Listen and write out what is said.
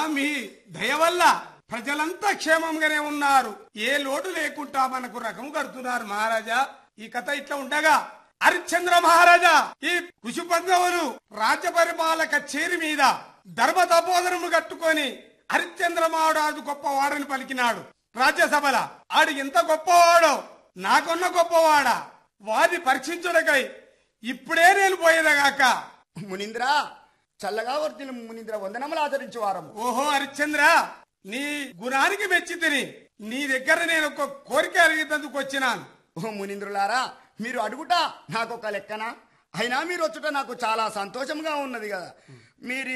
మీ దయ వల్ల ప్రజలంతా క్షేమంగానే ఉన్నారు ఏ లోటు లేకుండా మనకు రకం కడుతున్నారు మహారాజా ఈ కథ ఇట్లా ఉండగా హరిశ్చంద్ర మహారాజా ఈ కుశుపంగవులు రాజ్య పరిపాలక చేరి మీద ధర్మ తపోదనము కట్టుకొని హరిశ్చంద్ర మహారాజు గొప్పవాడని పలికినాడు రాజ్యసభల ఆడు ఎంత గొప్పవాడో నాకున్న గొప్పవాడా వాది పరీక్షించుడకై ఇప్పుడే నేను పోయేదగాక మునీంద్ర చల్లగా వర్తిన మునీంద్ర వందనములు ఆచరించు వారము ఓహో హరిశ్చంద్ర నీ గుణానికి మెచ్చి తిని నీ దగ్గర నేను ఒక కోరిక అడిగేందుకు వచ్చినాను ఓ మునీంద్రులారా మీరు అడుగుట నాకు ఒక లెక్కన అయినా మీరు వచ్చుట నాకు చాలా సంతోషంగా ఉన్నది కదా మీరు